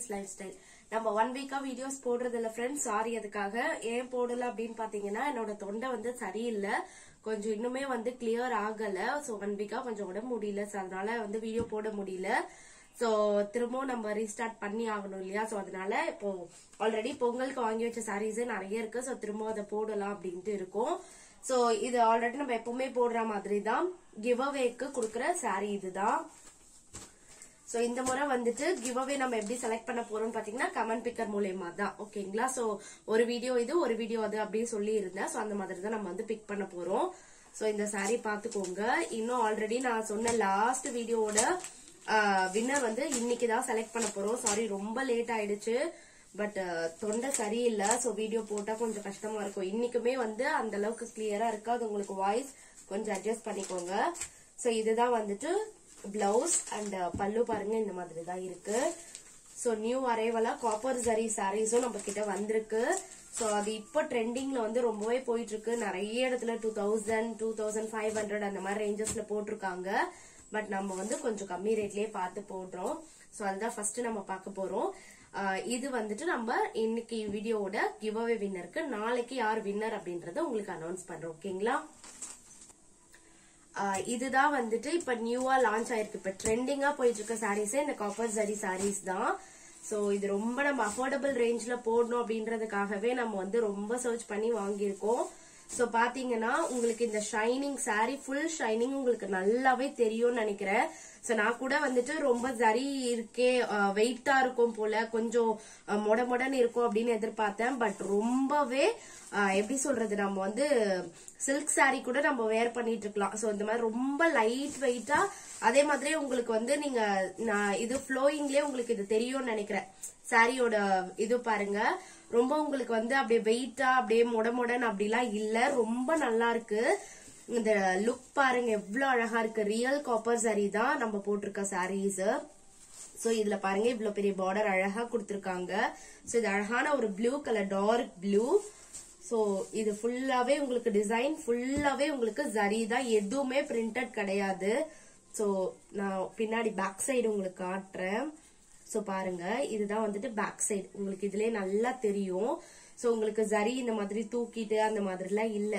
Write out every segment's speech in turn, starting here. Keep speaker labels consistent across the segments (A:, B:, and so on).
A: சுனிஸ் lifestyle நம்ம one வீக்கா videos போடுறது இல்ல ஃப்ரெண்ட்ஸ் சாரி அதுக்காக ஏன் போடல அப்படின்னு பாத்தீங்கன்னா என்னோட தொண்டை வந்து சரியில்லை கொஞ்சம் இன்னுமே வந்து கிளியர் ஆகல ஸோ ஒன் வீக்கா கொஞ்சம் உடம்பு முடியல ஸோ அதனால வந்து வீடியோ போட முடியல ஸோ திரும்பவும் நம்ம ரீஸ்டார்ட் பண்ணி ஆகணும் இல்லையா ஸோ அதனால இப்போ ஆல்ரெடி பொங்கலுக்கு வாங்கி வச்ச சாரீஸே நிறைய இருக்கு ஸோ திரும்ப அதை போடலாம் அப்படின்ட்டு இருக்கும் ஸோ இது ஆல்ரெடி நம்ம எப்பவுமே போடுற மாதிரி தான் கிவ் அவேக்கு கொடுக்குற சாரீ இதுதான் சோ இந்த முறை வந்துட்டு கிவ் அவே நம்ம எப்படி செலக்ட் பண்ண போறோம்னு பாத்தீங்கன்னா கமெண்ட் பிக்கர் மூலியமா தான் ஓகேங்களா சோ ஒரு வீடியோ இது ஒரு வீடியோ அது அப்படின்னு சொல்லி இருந்தேன் சோ அந்த மாதிரி தான் நம்ம வந்து பிக் பண்ண போறோம் சோ இந்த saree பாத்துக்கோங்க இன்னும் ஆல்ரெடி நான் சொன்ன லாஸ்ட் வீடியோவோட வின்னர் வந்து இன்னைக்கு தான் செலக்ட் பண்ண போறோம் சாரி ரொம்ப லேட் ஆயிடுச்சு பட் தொண்டை சரியில்லை சோ வீடியோ போட்டா கொஞ்சம் கஷ்டமா இருக்கும் இன்னைக்குமே வந்து அந்த அளவுக்கு கிளியரா இருக்காது உங்களுக்கு வாய்ஸ் கொஞ்சம் அட்ஜஸ்ட் பண்ணிக்கோங்க சோ இதுதான் வந்துட்டு பிளவுஸ் அண்ட் பல்லு பாருங்க இந்த மாதிரி தான் இருக்கு சோ நியூ அரைவலா காப்பர் ஜரி சாரீஸும் நம்ம கிட்ட வந்திருக்கு சோ அது இப்போ ட்ரெண்டிங்ல வந்து ரொம்பவே போயிட்டு இருக்கு நிறைய இடத்துல two thousand two thousand five hundred அந்த மாதிரி ரேஞ்சஸ்ல போட்டிருக்காங்க பட் நம்ம வந்து கொஞ்சம் கம்மி ரேட்லயே பார்த்து போடுறோம் சோ அதுதான் ஃபர்ஸ்ட் நம்ம பார்க்க போறோம் ஆஹ் இது வந்துட்டு நம்ம இன்னைக்கு வீடியோவோட கிவ் அவே வின்னருக்கு நாளைக்கு யார் வின்னர் அப்படின்றத உங்களுக்கு அனௌன்ஸ் பண்றோம் ஓகேங்களா ஆஹ் இதுதான் வந்துட்டு இப்ப நியூவா லான்ச் ஆயிருக்கு இப்ப ட்ரெண்டிங்கா போயிட்டு இருக்க சாரீஸே இந்த காப்பர் ஜரி சாரீஸ் தான் சோ இது ரொம்ப நம்ம அஃபோர்டபுள் ரேஞ்ச்ல போடணும் அப்படின்றதுக்காகவே நம்ம வந்து ரொம்ப சர்ச் பண்ணி வாங்கியிருக்கோம் சோ பாத்தீங்கன்னா உங்களுக்கு இந்த ஷைனிங் saree ஃபுல் ஷைனிங் உங்களுக்கு நல்லாவே தெரியும்னு நினைக்கிறேன் சோ நான் கூட வந்துட்டு ரொம்ப ஜரி இருக்கே வெயிட்டா இருக்கும் போல கொஞ்சம் அஹ், மொட மொடன்னு இருக்கும் அப்படின்னு எதிர்பார்த்தேன் பட் ரொம்பவே அஹ், எப்படி சொல்றது நம்ம வந்து சில்க் saree கூட நம்ம வேர் பண்ணிட்டு இருக்கலாம் சோ இந்த மாதிரி ரொம்ப லைட் வெயிட்டா அதே மாதிரி உங்களுக்கு வந்து நீங்க நான் இது ஃப்ளோயிங்லயே உங்களுக்கு இது தெரியும்னு நினைக்கிறேன் சாரியோட இது பாருங்க ரொம்ப உங்களுக்கு வந்து அப்படியே வெயிட்டா அப்படியே மொட மொடன்னு அப்படிலாம் இல்ல ரொம்ப நல்லா இருக்கு இந்த லுக் பாருங்க எவ்வளவு அழகா இருக்கு ரியல் காப்பர் saree தான் நம்ம போட்டிருக்க சாரீஸ் சோ இதுல பாருங்க இவ்வளவு பெரிய பார்டர் அழகா கொடுத்திருக்காங்க சோ இது அழகான ஒரு blue colour dark blue so இது ஃபுல்லாவே உங்களுக்கு டிசைன் ஃபுல்லாவே உங்களுக்கு ஜரி தான் எதுவுமே பிரிண்டட் கிடையாது சோ நான் பின்னாடி பேக் சைடு உங்களுக்கு காட்டுறேன் சோ பாருங்க இதுதான் வந்துட்டு பேக் சைடு உங்களுக்கு இதுலயே நல்லா தெரியும் சோ உங்களுக்கு ஜரி இந்த மாதிரி தூக்கிட்டு அந்த மாதிரிலாம் இல்ல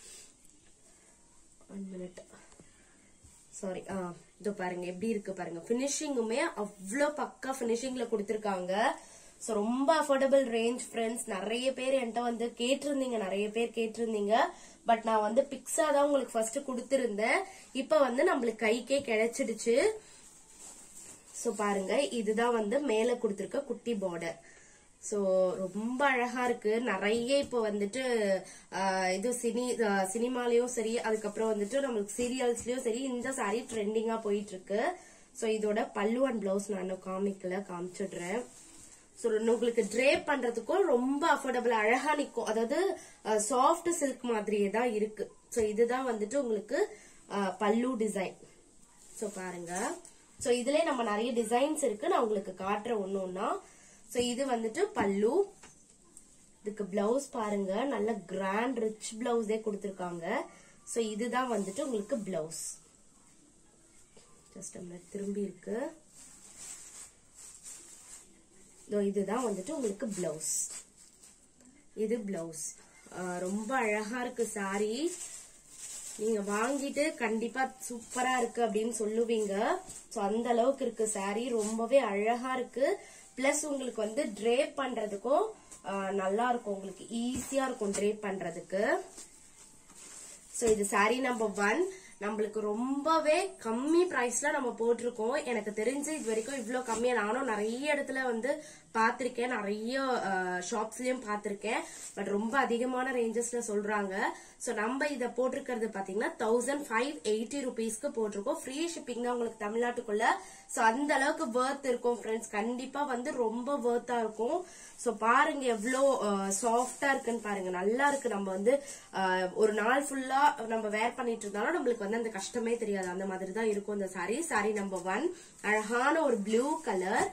A: ஒன் மினிட் சாரி ஆ இதோ பாருங்க எப்படி இருக்கு பாருங்க பினிஷிங்குமே அவ்வளோ பக்கா பினிஷிங்ல கொடுத்துருக்காங்க ஸோ ரொம்ப அஃபோர்டபுள் ரேஞ்ச் ஃப்ரெண்ட்ஸ் நிறைய பேர் என்கிட்ட வந்து கேட்டிருந்தீங்க நிறைய பேர் கேட்டிருந்தீங்க பட் நான் வந்து பிக்ஸா தான் உங்களுக்கு ஃபர்ஸ்ட் கொடுத்துருந்தேன் இப்போ வந்து நம்மளுக்கு கைக்கே கிடைச்சிடுச்சு ஸோ பாருங்க இதுதான் வந்து மேல கொடுத்துருக்க குட்டி பார்டர் ஸோ ரொம்ப அழகா இருக்கு நிறைய இப்போ வந்துட்டு ஆஹ், இது சினி ஆஹ், சினிமாலயும் சரி அதுக்கப்புறம் வந்துட்டு நம்மளுக்கு சீரியல்ஸ்லயும் சரி இந்த சாரி ட்ரெண்டிங்கா போயிட்டு இருக்கு ஸோ இதோட பல்லு அண்ட் பிளவுஸ் நான் இன்னும் காமிக்கல காமிச்சிடுறேன் ஸோ உங்களுக்கு ட்ரேப் பண்றதுக்கும் ரொம்ப அஃபோர்டபுள் அழகா நிக்கும் அதாவது சாஃப்ட் சில்க் மாதிரியே தான் இருக்கு ஸோ இதுதான் வந்துட்டு உங்களுக்கு ஆஹ், பல்லு டிசைன் ஸோ பாருங்க ஸோ இதுலயே நம்ம நிறைய டிசைன்ஸ் இருக்கு நான் உங்களுக்கு காட்டுறேன் ஒண்ணு ஒண்ணா ஸோ இது வந்துட்டு பல்லு இதுக்கு பிளவுஸ் பாருங்க நல்ல கிராண்ட் ரிச் பிளவுஸே கொடுத்துருக்காங்க ஸோ இதுதான் வந்துட்டு உங்களுக்கு பிளவுஸ் ஜஸ்ட் திரும்பி இருக்கு இதோ இதுதான் வந்துட்டு உங்களுக்கு பிளவுஸ் இது பிளவுஸ் ரொம்ப அழகா இருக்கு சாரி நீங்க வாங்கிட்டு கண்டிப்பா சூப்பரா இருக்கு அப்படின்னு சொல்லுவீங்க சோ அந்த அளவுக்கு இருக்கு சாரி ரொம்பவே அழகா இருக்கு பிளஸ் உங்களுக்கு வந்து ட்ரேப் பண்றதுக்கும் ஆஹ், நல்லா இருக்கும் உங்களுக்கு ஈஸியா இருக்கும் ட்ரேப் பண்றதுக்கு சோ இது சாரி நம்பர் ஒன் நம்மளுக்கு ரொம்பவே கம்மி பிரைஸ்ல நம்ம போட்டிருக்கோம் எனக்கு தெரிஞ்சு இது வரைக்கும் இவ்ளோ கம்மியா நானும் நிறைய இடத்துல வந்து பார்த்திருக்கேன் நிறைய ஷாப்ஸ்லயும் பார்த்திருக்கேன் பட் ரொம்ப அதிகமான ரேஞ்சஸ்ல சொல்றாங்க சோ நம்ம இத போட்டிருக்கிறது பாத்தீங்கன்னா தௌசண்ட் ஃபைவ் எயிட்டி ருபீஸ்க்கு போட்டிருக்கோம் ஃப்ரீ ஷிப்பிங் தான் உங்களுக்கு தமிழ்நாட்டுக்குள்ள சோ அந்த அளவுக்கு worth இருக்கும் ஃப்ரெண்ட்ஸ் கண்டிப்பா வந்து ரொம்ப worth-ஆ இருக்கும் சோ பாருங்க எவ்வளோ சாஃப்டா இருக்குன்னு பாருங்க நல்லா இருக்கு நம்ம வந்து அஹ், ஒரு நாள் ஃபுல்லா நம்ம வேர் பண்ணிட்டு இருந்தாலும் நம்மளுக்கு வந்து அந்த கஷ்டமே தெரியாது அந்த மாதிரி தான் இருக்கும் இந்த சாரி சாரி நம்பர் ஒன் அழகான ஒரு blue colour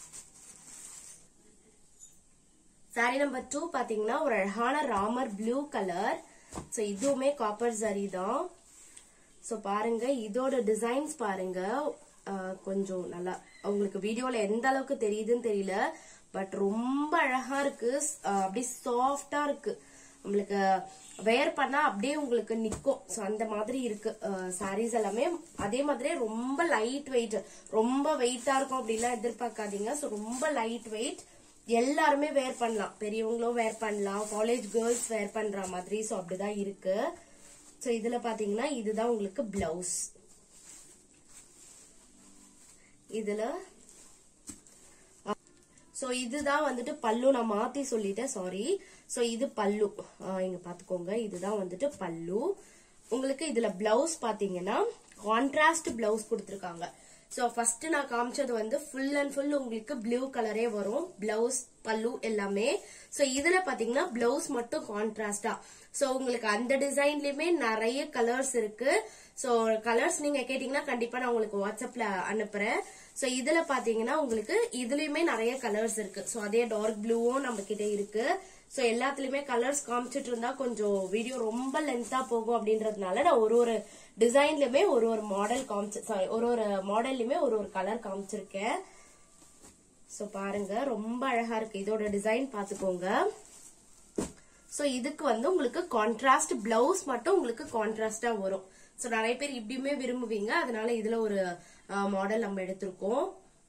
A: sari number two பாத்தீங்கன்னா ஒரு அழகான ராமர் ப்ளூ கலர் சோ இதுவுமே காப்பர் ஜரி தான் சோ பாருங்க இதோட டிசைன்ஸ் பாருங்க ஆஹ் கொஞ்சம் நல்லா உங்களுக்கு வீடியோல எந்த அளவுக்கு தெரியுதுன்னு தெரியல பட் ரொம்ப அழகா இருக்கு ஆஹ் அப்படியே சாஃப்டா இருக்கு உங்களுக்கு வேர் பண்ணா அப்படியே உங்களுக்கு நிக்கும் சோ அந்த மாதிரி இருக்கு சாரீஸ் எல்லாமே அதே மாதிரி ரொம்ப லைட் வெயிட் ரொம்ப வெயிட்டா இருக்கும் அப்படிலாம் எதிர்பார்க்காதீங்க சோ ரொம்ப லைட் வெயிட் எல்லாருமே வேர் பண்ணலாம் பெரியவங்களும் வேர் பண்ணலாம் காலேஜ் கேர்ள்ஸ் வேர் பண்ற மாதிரி சோ அப்படிதான் இருக்கு சோ இதுல பாத்தீங்கன்னா இதுதான் உங்களுக்கு பிளவுஸ் இதுல சோ இதுதான் வந்துட்டு பல்லு நான் மாத்தி சொல்லிட்டேன் சாரி சோ இது பல்லு ஆஹ் இங்க பாத்துக்கோங்க இதுதான் வந்துட்டு பல்லு உங்களுக்கு இதுல பிளவுஸ் பாத்தீங்கன்னா கான்ட்ராஸ்ட் பிளவுஸ் கொடுத்திருக்காங்க சோ ஃபர்ஸ்ட் நான் காமிச்சது வந்து ஃபுல் அண்ட் ஃபுல் உங்களுக்கு ப்ளூ கலரே வரும் பிளவுஸ் பல்லு எல்லாமே சோ இதுல பாத்தீங்கன்னா பிளவுஸ் மட்டும் கான்ட்ராஸ்டா சோ உங்களுக்கு அந்த டிசைன்லயுமே நிறைய கலர்ஸ் இருக்கு சோ கலர்ஸ் நீங்க கேட்டீங்கன்னா கண்டிப்பா நான் உங்களுக்கு வாட்ஸ்அப்ல அனுப்புறேன் சோ இதுல பாத்தீங்கன்னா உங்களுக்கு இதுலயுமே நிறைய கலர்ஸ் இருக்கு சோ அதே டார்க் ப்ளூவும் நம்ம கிட்ட இருக்கு சோ எல்லாத்துலயுமே கலர்ஸ் காமிச்சிட்டு இருந்தா கொஞ்சம் வீடியோ ரொம்ப லென்த்தா போகும் அப்படின்றதுனால நான் ஒரு ஒரு டிசைன்லயுமே ஒரு ஒரு மாடல் காமிச்சு சாரி ஒரு ஒரு மாடல்லையுமே ஒரு ஒரு கலர் காமிச்சிருக்கேன் சோ பாருங்க ரொம்ப அழகா இருக்கு இதோட டிசைன் பாத்துக்கோங்க சோ இதுக்கு வந்து உங்களுக்கு கான்ட்ராஸ்ட் பிளவுஸ் மட்டும் உங்களுக்கு கான்ட்ராஸ்டா வரும் சோ நிறைய பேர் இப்படியுமே விரும்புவீங்க அதனால இதுல ஒரு மாடல் நம்ம எடுத்திருக்கோம்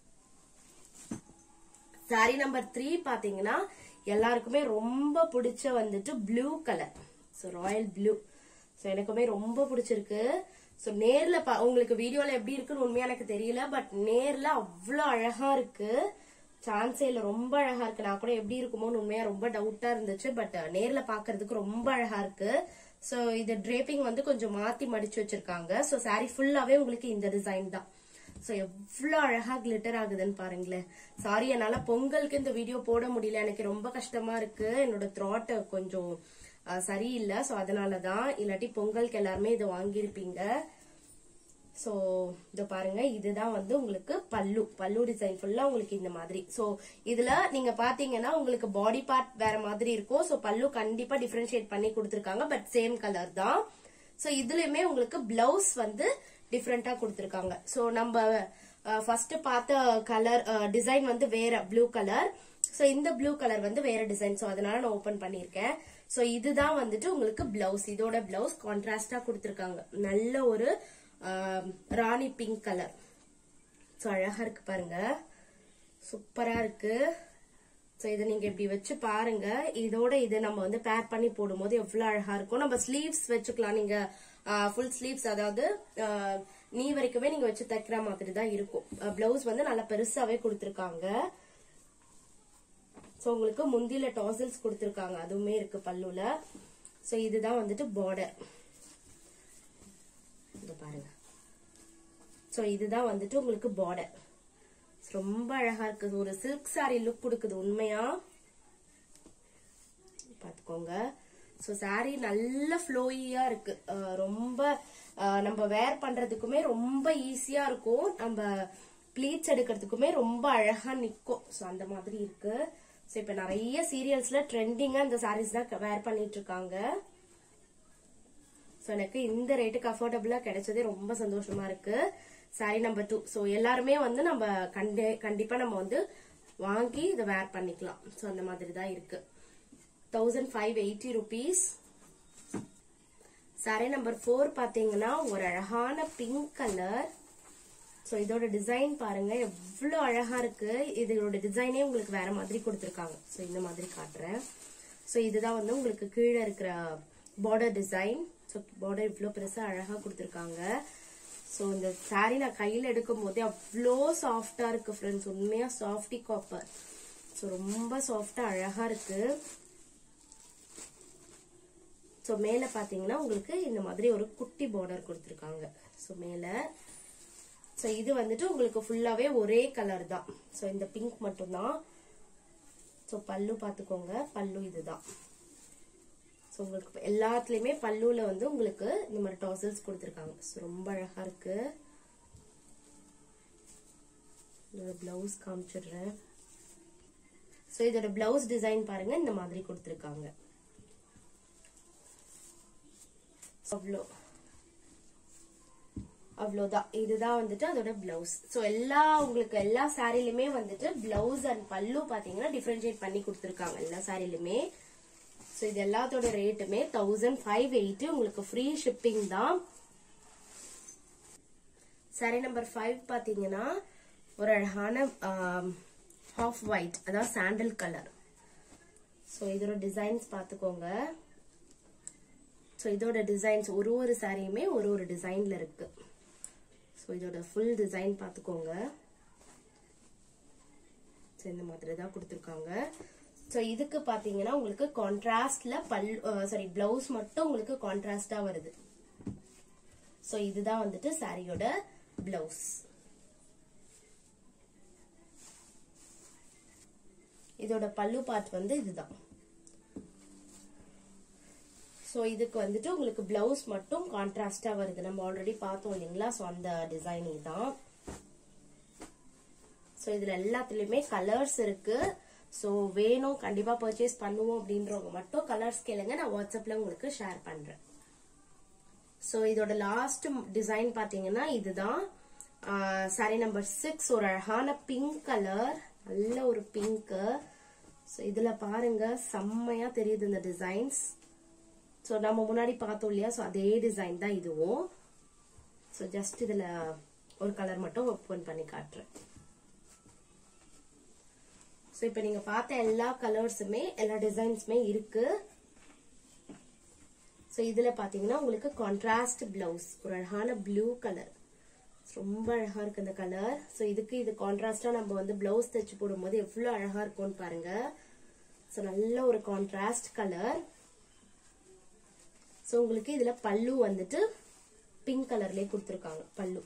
A: சாரி நம்பர் த்ரீ பாத்தீங்கன்னா எல்லாருக்குமே ரொம்ப பிடிச்ச வந்துட்டு blue colour so royal blue so எனக்குமே ரொம்ப பிடிச்சிருக்கு ஸோ நேர்ல பா உங்களுக்கு வீடியோல எப்படி இருக்குன்னு உண்மையா எனக்கு தெரியல பட் நேர்ல அவ்வளோ அழகா இருக்கு சான்ஸே இல்ல ரொம்ப அழகா இருக்கு நான் கூட எப்படி இருக்குமோன்னு உண்மையா ரொம்ப டவுட்டா இருந்துச்சு பட் நேர்ல பாக்குறதுக்கு ரொம்ப அழகா இருக்கு சோ இது draping வந்து கொஞ்சம் மாத்தி மடிச்சு வச்சிருக்காங்க சோ saree ஃபுல்லாவே உங்களுக்கு இந்த டிசைன் தான் சோ எவ்வளவு அழகா கிளிட்டர் ஆகுதுன்னு பாருங்களேன் சாரி என்னால பொங்கலுக்கு இந்த வீடியோ போட முடியல எனக்கு ரொம்ப கஷ்டமா இருக்கு என்னோட த்ராட் கொஞ்சம் அஹ், சரியில்லை சோ அதனாலதான் இல்லாட்டி பொங்கலுக்கு எல்லாருமே இதை வாங்கியிருப்பீங்க சோ இத பாருங்க இதுதான் வந்து உங்களுக்கு பல்லு பல்லு டிசைன் ஃபுல்லா உங்களுக்கு இந்த மாதிரி சோ இதுல நீங்க பாத்தீங்கன்னா உங்களுக்கு பாடி பார்ட் வேற மாதிரி இருக்கும் சோ பல்லு கண்டிப்பா டிஃபரன்ஷியேட் பண்ணி கொடுத்திருக்காங்க பட் சேம் கலர் தான் சோ இதுலயுமே உங்களுக்கு பிளவுஸ் வந்து டிஃப்ரெண்டா கொடுத்திருக்காங்க சோ நம்ம ஃபர்ஸ்ட் பார்த்த கலர் டிசைன் வந்து வேற ப்ளூ கலர் சோ இந்த ப்ளூ கலர் வந்து வேற டிசைன் சோ அதனால நான் ஓபன் பண்ணிருக்கேன் சோ இதுதான் வந்துட்டு உங்களுக்கு பிளவுஸ் இதோட பிளவுஸ் கான்ட்ராஸ்டா கொடுத்திருக்காங்க நல்ல ஒரு ஆஹ், ராணி பிங்க் கலர் சோ அழகா இருக்கு பாருங்க சூப்பரா இருக்கு சோ இதை நீங்க இப்படி வச்சு பாருங்க இதோட இது நம்ம வந்து பேர் பண்ணி போடும்போது எவ்வளவு அழகா இருக்கும் நம்ம ஸ்லீவ்ஸ் வச்சுக்கலாம் நீங்க ஃபுல் ஸ்லீவ்ஸ் அதாவது நீ வரைக்குமே நீங்க வச்சு தைக்கிற மாதிரி தான் இருக்கும் பிளவுஸ் வந்து நல்லா பெருசாவே கொடுத்திருக்காங்க சோ உங்களுக்கு முந்தில டாசல்ஸ் கொடுத்திருக்காங்க அதுவுமே இருக்கு பல்லுல சோ இதுதான் வந்துட்டு பார்டர் இங்க பாருங்க சோ இதுதான் வந்துட்டு உங்களுக்கு பார்டர் ரொம்ப அழகா இருக்குது ஒரு சில்க் saree லுக் கொடுக்குது உண்மையா பாத்துக்கோங்க சோ saree நல்ல ஃப்ளோயியா இருக்கு அஹ் ரொம்ப அஹ் நம்ம வேர் பண்றதுக்குமே ரொம்ப ஈஸியா இருக்கும் நம்ம ப்ளீட்ஸ் எடுக்கிறதுக்குமே ரொம்ப அழகா நிக்கும் சோ அந்த மாதிரி இருக்கு சோ இப்ப நிறைய சீரியல்ஸ்ல ட்ரெண்டிங்கா இந்த sarees தான் வேர் பண்ணிட்டு இருக்காங்க ஸோ எனக்கு இந்த ரேட்டுக்கு அஃபோர்டபுளா கிடைச்சதே ரொம்ப சந்தோஷமா இருக்கு சாரி நம்பர் டூ ஸோ எல்லாருமே வந்து நம்ம கண்டி கண்டிப்பா நம்ம வந்து வாங்கி இதை வேர் பண்ணிக்கலாம் ஸோ அந்த மாதிரி தான் இருக்கு thousand five eighty rupees sari number four பாத்தீங்கன்னா ஒரு அழகான பிங்க் கலர் ஸோ இதோட டிசைன் பாருங்க எவ்வளவு அழகா இருக்கு இதோட டிசைனே உங்களுக்கு வேற மாதிரி கொடுத்துருக்காங்க ஸோ இந்த மாதிரி காட்டுறேன் ஸோ இதுதான் வந்து உங்களுக்கு கீழே இருக்கிற பார்டர் டிசைன் ஸோ பார்டர் இவ்வளோ பெருசா அழகா கொடுத்துருக்காங்க ஸோ இந்த saree நான் கையில எடுக்கும் போதே அவ்வளோ சாஃப்டா இருக்கு ஃப்ரெண்ட்ஸ் உண்மையா சாஃப்டி காப்பர் ஸோ ரொம்ப சாஃப்டா அழகா இருக்கு ஸோ மேல பாத்தீங்கன்னா உங்களுக்கு இந்த மாதிரி ஒரு குட்டி பார்டர் கொடுத்துருக்காங்க ஸோ மேல ஸோ இது வந்துட்டு உங்களுக்கு ஃபுல்லாவே ஒரே கலர் தான் ஸோ இந்த பிங்க் மட்டும்தான் ஸோ பல்லு பார்த்துக்கோங்க பல்லு இதுதான் ஸோ உங்களுக்கு இப்ப எல்லாத்துலயுமே பல்லுல வந்து உங்களுக்கு இந்த மாதிரி டாசல்ஸ் கொடுத்துருக்காங்க ஸோ ரொம்ப அழகா இருக்கு இதோட பிளவுஸ் காமிச்சிடுறேன் ஸோ இதோட பிளவுஸ் டிசைன் பாருங்க இந்த மாதிரி கொடுத்துருக்காங்க அவ்வளோ அவ்வளவுதான் இதுதான் வந்துட்டு அதோட பிளவுஸ் ஸோ எல்லா உங்களுக்கு எல்லா சாரிலுமே வந்துட்டு பிளவுஸ் அண்ட் பல்லு பாத்தீங்கன்னா டிஃபரன்ஷியேட் பண்ணி கொடுத்துருக்காங்க எல்லா சாரிலுமே ஸோ இது எல்லாத்தோட ரேட்டுமே தௌசண்ட் ஃபைவ் எயிட்டி உங்களுக்கு ஃப்ரீ ஷிப்பிங் தான் சாரி நம்பர் ஃபைவ் பாத்தீங்கன்னா ஒரு அழகான ஹாஃப் ஒயிட் அதாவது சாண்டல் கலர் ஸோ இதோட டிசைன்ஸ் பார்த்துக்கோங்க ஸோ இதோட டிசைன்ஸ் ஒரு ஒரு சாரியுமே ஒரு ஒரு டிசைன்ல இருக்கு ஸோ இதோட ஃபுல் டிசைன் பார்த்துக்கோங்க ஸோ இந்த மாதிரி தான் கொடுத்துருக்காங்க ஸோ இதுக்கு பார்த்தீங்கன்னா உங்களுக்கு கான்ட்ராஸ்ட்ல பல் சாரி பிளவுஸ் மட்டும் உங்களுக்கு கான்ட்ராஸ்டா வருது ஸோ இதுதான் வந்துட்டு சாரியோட பிளவுஸ் இதோட பல்லு பார்ட் வந்து இதுதான் ஸோ இதுக்கு வந்துட்டு உங்களுக்கு பிளவுஸ் மட்டும் கான்ட்ராஸ்டா வருது நம்ம ஆல்ரெடி பார்த்தோம் இல்லைங்களா ஸோ அந்த டிசைனிங் தான் ஸோ இதுல எல்லாத்துலயுமே கலர்ஸ் இருக்கு ஸோ வேணும் கண்டிப்பா பர்ச்சேஸ் பண்ணுவோம் அப்படின்றவங்க மட்டும் கலர்ஸ் கேளுங்க நான் வாட்ஸ்அப்ல உங்களுக்கு ஷேர் பண்றேன் ஸோ இதோட லாஸ்ட் டிசைன் பாத்தீங்கன்னா இதுதான் சாரி நம்பர் சிக்ஸ் ஒரு அழகான பிங்க் கலர் நல்ல ஒரு பிங்க் ஸோ இதுல பாருங்க செம்மையா தெரியுது இந்த டிசைன்ஸ் ஸோ நம்ம முன்னாடி பார்த்தோம் இல்லையா ஸோ அதே டிசைன் தான் இதுவும் ஸோ ஜஸ்ட் இதுல ஒரு கலர் மட்டும் ஓப்பன் பண்ணி காட்டுறேன் ஸோ இப்போ நீங்க பார்த்த எல்லா கலர்ஸுமே எல்லா டிசைன்ஸுமே இருக்கு ஸோ இதுல பாத்தீங்கன்னா உங்களுக்கு கான்ட்ராஸ்ட் பிளவுஸ் ஒரு அழகான ப்ளூ கலர் ரொம்ப அழகா இருக்கு இந்த கலர் ஸோ இதுக்கு இது கான்ட்ராஸ்டா நம்ம வந்து பிளவுஸ் தைச்சு போடும்போது எவ்வளவு அழகா இருக்கும்னு பாருங்க ஸோ நல்ல ஒரு கான்ட்ராஸ்ட் கலர் ஸோ உங்களுக்கு இதுல பல்லு வந்துட்டு பிங்க் கலர்லயே கொடுத்துருக்காங்க பல்லு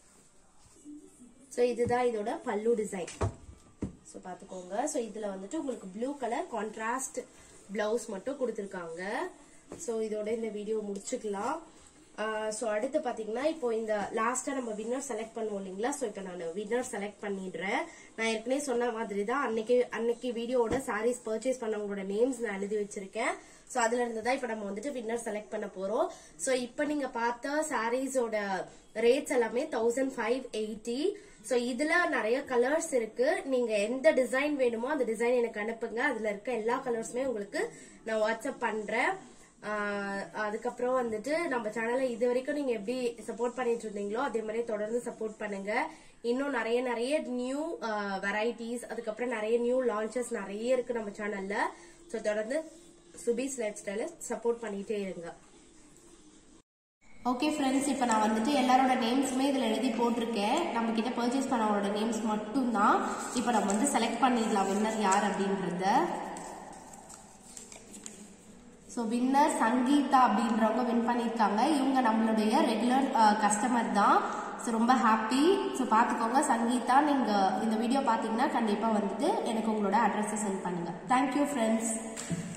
A: ஸோ இதுதான் இதோட பல்லு டிசைன் ஸோ பார்த்துக்கோங்க ஸோ இதுல வந்துட்டு உங்களுக்கு ப்ளூ கலர் கான்ட்ராஸ்ட் பிளவுஸ் மட்டும் கொடுத்துருக்காங்க ஸோ இதோட இந்த வீடியோ முடிச்சுக்கலாம் ஸோ அடுத்து பார்த்தீங்கன்னா இப்போ இந்த லாஸ்டா நம்ம வின்னர் செலக்ட் பண்ணுவோம் இல்லைங்களா ஸோ இப்போ நான் வின்னர் செலக்ட் பண்ணிடுறேன் நான் ஏற்கனவே சொன்ன மாதிரி தான் அன்னைக்கு அன்னைக்கு வீடியோவோட சாரீஸ் பர்ச்சேஸ் பண்ணவங்களோட நேம்ஸ் நான் எழுதி வச்சிருக்கேன் ஸோ அதுல இருந்து தான் இப்போ நம்ம வந்துட்டு வின்னர் செலக்ட் பண்ண போறோம் ஸோ இப்போ நீங்க பார்த்த சாரீஸோட ரேட்ஸ் எல்லாமே தௌசண்ட் ஃபைவ் எயிட்டி ஸோ இதுல நிறைய கலர்ஸ் இருக்கு நீங்க எந்த டிசைன் வேணுமோ அந்த டிசைன் எனக்கு அனுப்புங்க அதுல இருக்க எல்லா கலர்ஸுமே உங்களுக்கு நான் வாட்ஸ்அப் பண்றேன் ஆஹ் அதுக்கப்புறம் வந்துட்டு நம்ம சேனலை இது வரைக்கும் நீங்க எப்படி சப்போர்ட் பண்ணிட்டு இருந்தீங்களோ அதே மாதிரி தொடர்ந்து சப்போர்ட் பண்ணுங்க இன்னும் நிறைய நிறைய நியூ வெரைட்டிஸ் அதுக்கப்புறம் நிறைய நியூ லான்ச்சஸ் நிறைய இருக்கு நம்ம சேனல்ல ஸோ தொடர்ந்து சுபீஸ் லைஃப் ஸ்டைல சப்போர்ட் பண்ணிட்டே இருங்க ஓகே ஃப்ரெண்ட்ஸ் இப்போ நான் வந்துட்டு எல்லாரோட நேம்ஸுமே இதில் எழுதி போட்டிருக்கேன் நம்ம கிட்ட பர்ச்சேஸ் பண்ணவங்களோட நேம்ஸ் மட்டும்தான் இப்போ நம்ம வந்து செலக்ட் பண்ணிடலாம் வின்னர் யார் அப்படின்றத ஸோ வின்னர் சங்கீதா அப்படின்றவங்க வின் பண்ணியிருக்காங்க இவங்க நம்மளுடைய ரெகுலர் கஸ்டமர் தான் ஸோ ரொம்ப ஹாப்பி ஸோ பார்த்துக்கோங்க சங்கீதா நீங்கள் இந்த வீடியோ பார்த்தீங்கன்னா கண்டிப்பாக வந்துட்டு எனக்கு உங்களோட அட்ரஸை சென்ட் பண்ணுங்கள் தேங்க்யூ ஃப்ரெண்ட்ஸ்